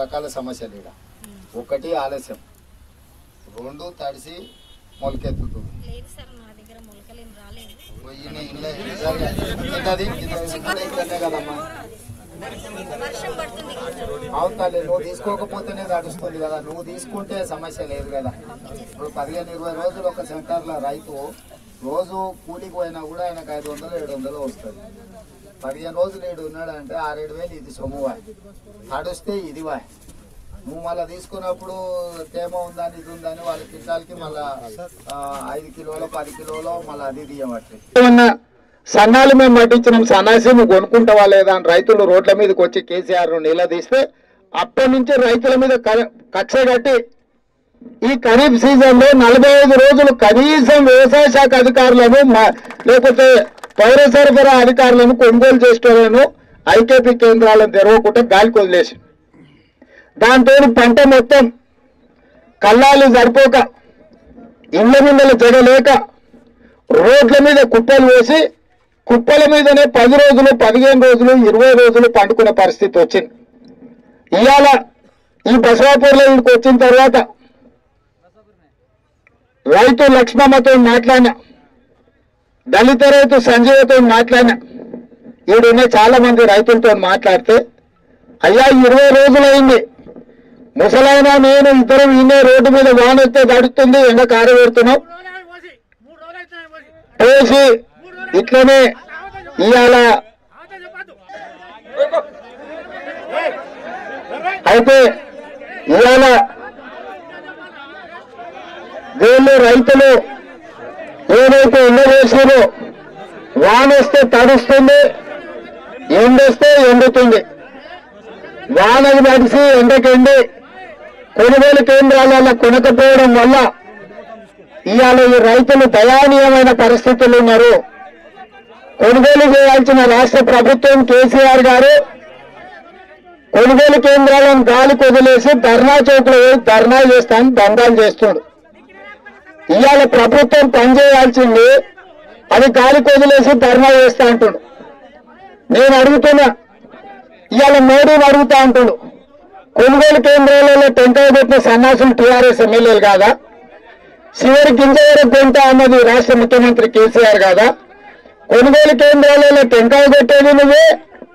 రకాల సమస్యలు ఇక్కడ ఒకటి ఆలస్యం రెండు తడిసి మొలకెత్తుతుంది లేదు సార్ నా దగ్గర మొలకలేం రాలేదు ఈయన ఇళ్ళ నిజంగా కిందది కింద కూడా ఇక్కడనే కదమ్మా వర్షం పడుతుంది కదా సార్ అవుతాలే నువ్వు తీసుకోకపోతేనే నడుస్తుంది కదా నువ్వు తీసుకుంటే సమస్య లేదు కదా ఇప్పుడు పదిహేను ఇరవై రోజులు ఒక సెంటర్లో రైతు రోజు కూలికి పోయినా కూడా ఆయనకు ఐదు వందలు ఏడు వందలు వస్తుంది పదిహేను రోజులు ఏడు ఉన్నాడంటే ఆరేడు వేలు ఇది సొమ్మువా తడుస్తే ఇది వా నువ్వు మళ్ళీ తీసుకున్నప్పుడు తేమ ఉందని ఇది ఉందని వాళ్ళ కింటాలకి మళ్ళా ఆ, ఐదు కిలోలో పది కిలోలో మళ్ళీ అది తీయబట్టి ఏమన్నా సన్నాలు మేము పట్టించినాం సన్నాసి నువ్వు కొనుక్కుంటావా లేదా అని రైతులు రోడ్ల మీదకి వచ్చి కేసీఆర్ ను నిలదీస్తే అప్పటి నుంచి రైతుల మీద క- కక్ష కట్టి ఈ ఖరీఫ్ సీజన్ లో నలభై ఐదు రోజులు కనీసం వ్యవసాయ శాఖ అధికారులను మా- లేకపోతే పౌర సరఫరా అధికారులను కొనుగోలు చేసేటోళ్ళను ఐకేపీ కేంద్రాలను తెరవకుండా గాలికి వదిలేసి దాంతో పంట మొత్తం కల్లాలు సరిపోక ఇళ్ళ ముందల జగలేక రోడ్ల మీద కుప్పలు వేసి కుప్పల మీదనే పది రోజులు పదిహేను రోజులు ఇరవై రోజులు పండుకునే పరిస్థితి వచ్చింది ఇవాళ ఈ బసవాపూర్లో ఇంటికి వచ్చిన తర్వాత రైతు లక్ష్మమ్మతో మాట్లాడినా దళిత రైతు సంజయ్తో మాట్లాడినా ఈడున్న చాలా మంది రైతులతో మాట్లాడితే అయ్యా ఇరవై రోజులైంది ముసలైనా నేను ఇద్దరం ఇన్నే రోడ్డు మీద వాన వస్తే తడుస్తుంది ఎండ కారబెడుతున్నాం పోసి ఇట్లనే ఇవాళ అయితే ఇవాళ వీళ్ళు రైతులు ఏదైతే ఎండవేసారో వానొస్తే తడుస్తుంది ఎండొస్తే ఎండుతుంది వానకు తడిసి ఎండకెండి కొనుగోలు కేంద్రాలలో కొనకపోవడం వల్ల ఇవాళ ఈ రైతులు దయానీయమైన పరిస్థితులు ఉన్నారు కొనుగోలు చేయాల్సిన రాష్ట్ర ప్రభుత్వం కేసీఆర్ గారు కొనుగోలు కేంద్రాలను గాలి వదిలేసి ధర్నా చౌక్లో పోయి ధర్నా చేస్తాను దండాలు చేస్తున్నాడు ఇవాళ ప్రభుత్వం పనిచేయాల్సింది అది గాలి వదిలేసి ధర్నా చేస్తా అంటుడు నేను అడుగుతున్నా ఇవాళ మోడీని అడుగుతా అంటుడు కొనుగోలు కేంద్రాలలో టెంకాయ పెట్టిన సన్నాసులు టీఆర్ఎస్ ఎమ్మెల్యేలు కాదా చివరి గింజ వరకు కొంటా అన్నది రాష్ట్ర ముఖ్యమంత్రి కేసీఆర్ కాదా కొనుగోలు కేంద్రాలలో టెంకాయ కొట్టేది నువ్వే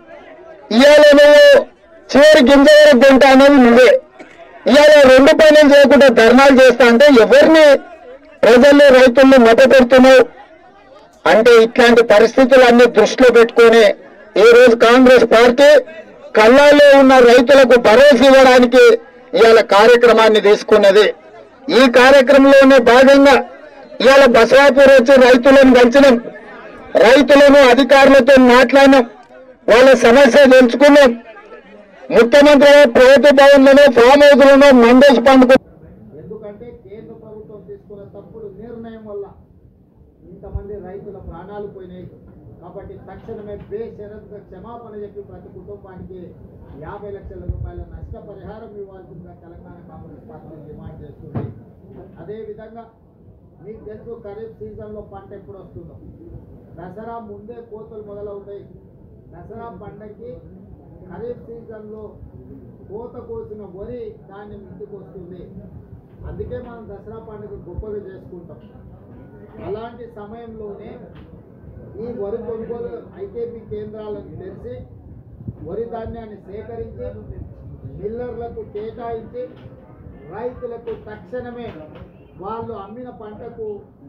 ఇవాళ నువ్వు చివరి గింజ వరకు కొంటా అన్నది నువ్వే ఇవాళ రెండు పనులు చేయకుండా ధర్నాలు చేస్తా అంటే ఎవరిని ప్రజల్ని రైతుల్ని మత పెడుతున్నావు అంటే ఇట్లాంటి పరిస్థితులన్నీ దృష్టిలో పెట్టుకొని ఈ రోజు కాంగ్రెస్ పార్టీ కళ్ళాల్లో ఉన్న రైతులకు భరోసా ఇవ్వడానికి ఇవాళ కార్యక్రమాన్ని తీసుకున్నది ఈ కార్యక్రమంలోనే భాగంగా ఇవాళ బసవాపూర్ వచ్చి రైతులను కలిసినాం రైతులను అధికారులతో మాట్లాడినాం వాళ్ళ సమస్య తెలుసుకున్నాం ముఖ్యమంత్రి ప్రగతి భవన్లోనో ఫామ్ హౌస్లోనో మండేసి పండుగ ఎందుకంటే కేంద్ర ప్రభుత్వం తీసుకున్న తప్పుడు నిర్ణయం వల్ల ఇంతమంది రైతుల ప్రాణాలు పోయినాయి కాబట్టి తక్షణమే బేషరతుగా క్షమాపణ చెప్పి ప్రతి కుటుంబానికి యాభై లక్షల రూపాయల నష్టపరిహారం ఇవ్వాల్సిందిగా తెలంగాణ కాంగ్రెస్ పార్టీ డిమాండ్ చేస్తుంది అదేవిధంగా మీకు తెలుసు ఖరీఫ్ సీజన్లో పంట ఎప్పుడు వస్తుందో దసరా ముందే కోతలు మొదలవుతాయి దసరా పండగకి ఖరీఫ్ సీజన్లో కోత కోసిన వరి ధాన్యం ఇంటికి వస్తుంది అందుకే మనం దసరా పండుగ గొప్పగా చేసుకుంటాం అలాంటి సమయంలోనే ఈ వరి కొనుగోలు ఐకేపీ కేంద్రాలను తెరిచి వరి ధాన్యాన్ని సేకరించి మిల్లర్లకు కేటాయించి రైతులకు తక్షణమే వాళ్ళు అమ్మిన పంటకు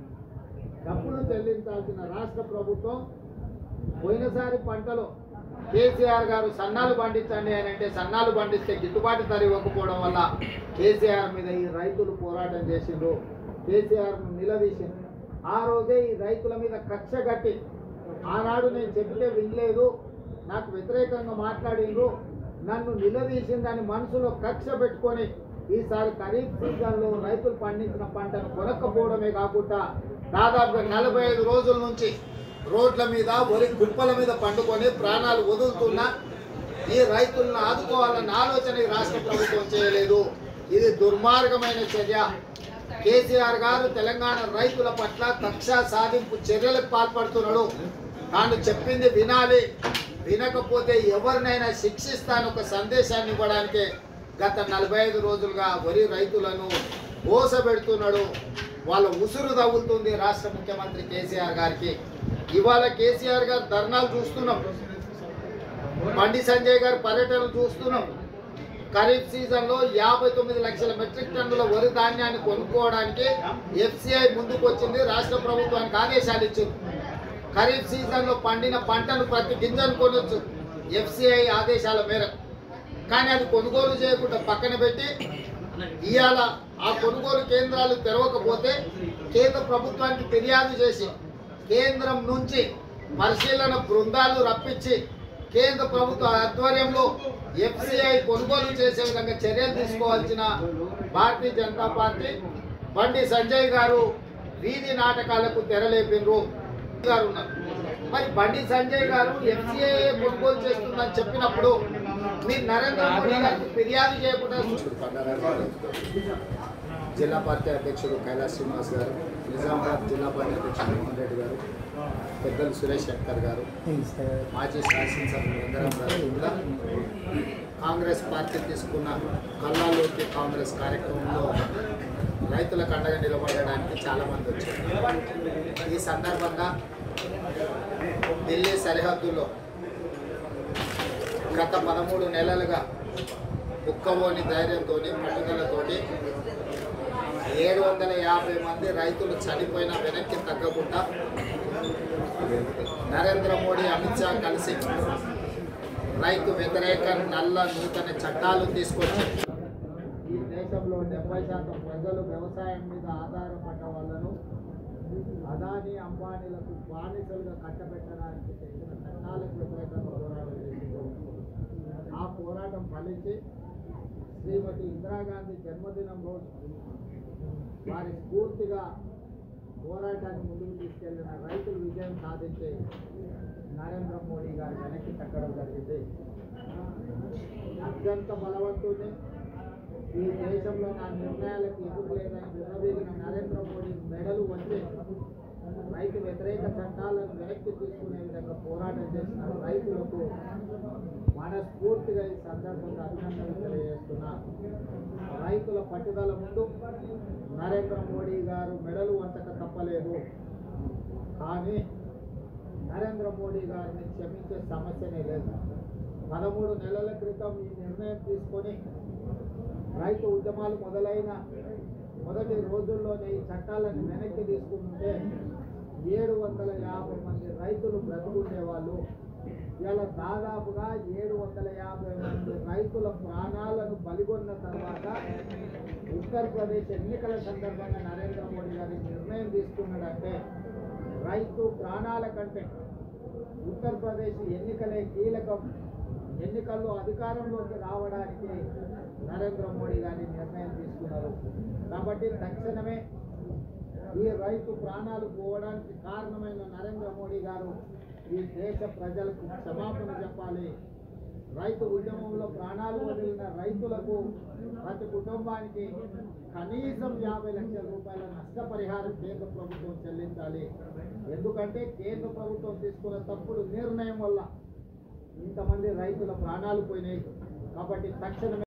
డబ్బులు చెల్లించాల్సిన రాష్ట్ర ప్రభుత్వం పోయినసారి పంటలో కేసీఆర్ గారు సన్నాలు పండించండి అని అంటే సన్నాలు పండిస్తే గిట్టుబాటు ధర ఇవ్వకపోవడం వల్ల కేసీఆర్ మీద ఈ రైతులు పోరాటం చేసిండ్రు కేసీఆర్ను నిలదీసిండ్రు ఆ రోజే ఈ రైతుల మీద కక్ష కట్టి ఆనాడు నేను చెబితే వినలేదు నాకు వ్యతిరేకంగా మాట్లాడిండ్రు నన్ను నిలదీసిందని మనసులో కక్ష పెట్టుకొని ఈసారి ఖరీఫ్ సీజన్లో రైతులు పండించిన పంటను కొనక్కపోవడమే కాకుండా దాదాపుగా నలభై ఐదు రోజుల నుంచి రోడ్ల మీద వరి గుప్పల మీద పండుకొని ప్రాణాలు వదులుతున్నా ఈ రైతులను ఆదుకోవాలన్న ఆలోచన ఈ రాష్ట్ర ప్రభుత్వం చేయలేదు ఇది దుర్మార్గమైన చర్య కేసీఆర్ గారు తెలంగాణ రైతుల పట్ల కక్ష సాధింపు చర్యలకు పాల్పడుతున్నాడు తాను చెప్పింది వినాలి వినకపోతే ఎవరినైనా శిక్షిస్తాను ఒక సందేశాన్ని ఇవ్వడానికి గత నలభై ఐదు రోజులుగా వరి రైతులను మోసపెడుతున్నాడు వాళ్ళ ఉసురు తగులుతుంది రాష్ట్ర ముఖ్యమంత్రి కేసీఆర్ గారికి ఇవాళ కేసీఆర్ గారు ధర్నాలు చూస్తున్నాం బండి సంజయ్ గారి పర్యటనలు చూస్తున్నాం ఖరీఫ్ సీజన్లో యాభై తొమ్మిది లక్షల మెట్రిక్ టన్నుల వరి ధాన్యాన్ని కొనుక్కోవడానికి ఎఫ్సిఐ ముందుకు వచ్చింది రాష్ట్ర ప్రభుత్వానికి ఆదేశాలు ఇచ్చింది ఖరీఫ్ సీజన్లో పండిన పంటను ప్రతి గింజను కొనొచ్చు ఎఫ్సిఐ ఆదేశాల మేరకు కానీ అది కొనుగోలు చేయకుండా పక్కన పెట్టి ఇవాళ ఆ కొనుగోలు కేంద్రాలు తెరవకపోతే కేంద్ర ప్రభుత్వానికి ఫిర్యాదు చేసి కేంద్రం నుంచి పరిశీలన బృందాలు రప్పించి కేంద్ర ప్రభుత్వ ఆధ్వర్యంలో ఎఫ్సిఐ కొనుగోలు చేసే విధంగా చర్యలు తీసుకోవాల్సిన భారతీయ జనతా పార్టీ బండి సంజయ్ గారు వీధి నాటకాలకు తెరలేపినరు గారు ఉన్నారు మరి బండి సంజయ్ గారు ఎఫ్సిఐ కొనుగోలు చేస్తుందని చెప్పినప్పుడు మీరు నరేంద్ర మోడీ గారికి ఫిర్యాదు చేయకుండా జిల్లా పార్టీ అధ్యక్షుడు కైలాస్ శ్రీనివాస్ గారు నిజామాబాద్ జిల్లా పార్టీ అధ్యక్షుడు మోహన్ రెడ్డి గారు పెద్దలు సురేష్ శంకర్ గారు మాజీ శాసనసభ్యులు వెంకటరామ గారు కూడా కాంగ్రెస్ పార్టీ తీసుకున్న కల్లాలోకి కాంగ్రెస్ కార్యక్రమంలో రైతులకు అండగా నిలబడడానికి చాలామంది వచ్చారు ఈ సందర్భంగా ఢిల్లీ సరిహద్దుల్లో గత పదమూడు నెలలుగా కుక్కబోని ధైర్యంతో పట్టుదలతోటి ఏడు వందల యాభై మంది రైతులు చనిపోయిన వెనక్కి తగ్గకుండా నరేంద్ర మోడీ అమిత్ షా కలిసి రైతు వ్యతిరేక నల్ల నూతన చట్టాలు తీసుకొచ్చి ఈ దేశంలో డెబ్బై శాతం ప్రజలు వ్యవసాయం మీద ఆధారపడ్డ వాళ్ళను అదాని అంబానీలకు బానిసలుగా కట్టబెట్టడానికి చేసిన చట్టాలకు వ్యతిరేకంగా పోరాటం చేసింది ఆ పోరాటం ఫలించి శ్రీమతి ఇందిరాగాంధీ జన్మదినం రోజు వారి స్ఫూర్తిగా పోరాటాన్ని ముందుకు తీసుకెళ్లిన రైతులు విజయం సాధించి నరేంద్ర మోడీ గారు వెనక్కి తగ్గడం జరిగింది అత్యంత బలవంతుని ఈ దేశంలో నా నిర్ణయాలకు ఎదురు లేదని విర్రవీగిన నరేంద్ర మోడీ మెడలు వచ్చి రైతు వ్యతిరేక చట్టాలను వెనక్కి తీసుకునే విధంగా పోరాటం చేసిన రైతులకు మనస్ఫూర్తిగా ఈ సందర్భంగా అభినందనలు తెలియజేస్తున్నా రైతుల పట్టుదల ముందు నరేంద్ర మోడీ గారు మెడలు వంచక తప్పలేదు కానీ నరేంద్ర మోడీ గారిని క్షమించే సమస్యనే లేదు పదమూడు నెలల క్రితం ఈ నిర్ణయం తీసుకొని రైతు ఉద్యమాలు మొదలైన మొదటి రోజుల్లోనే ఈ చట్టాలను వెనక్కి తీసుకుంటే ఏడు వందల యాభై మంది రైతులు బ్రతుకుండేవాళ్ళు ఇలా దాదాపుగా ఏడు వందల యాభై మంది రైతుల ప్రాణాలను బలిగొన్న తర్వాత ఉత్తరప్రదేశ్ ఎన్నికల సందర్భంగా నరేంద్ర మోడీ గారి నిర్ణయం తీసుకున్నాడంటే రైతు ప్రాణాల కంటే ఉత్తరప్రదేశ్ ఎన్నికలే కీలకం ఎన్నికల్లో అధికారంలోకి రావడానికి నరేంద్ర మోడీ గారి నిర్ణయం తీసుకున్నారు కాబట్టి తక్షణమే ఈ రైతు ప్రాణాలు పోవడానికి కారణమైన నరేంద్ర మోడీ గారు ఈ దేశ ప్రజలకు క్షమాపణ చెప్పాలి రైతు ఉద్యమంలో ప్రాణాలు వదిలిన రైతులకు ప్రతి కుటుంబానికి కనీసం యాభై లక్షల రూపాయల నష్టపరిహారం కేంద్ర ప్రభుత్వం చెల్లించాలి ఎందుకంటే కేంద్ర ప్రభుత్వం తీసుకున్న తప్పుడు నిర్ణయం వల్ల ఇంతమంది రైతుల ప్రాణాలు పోయినాయి కాబట్టి తక్షణమే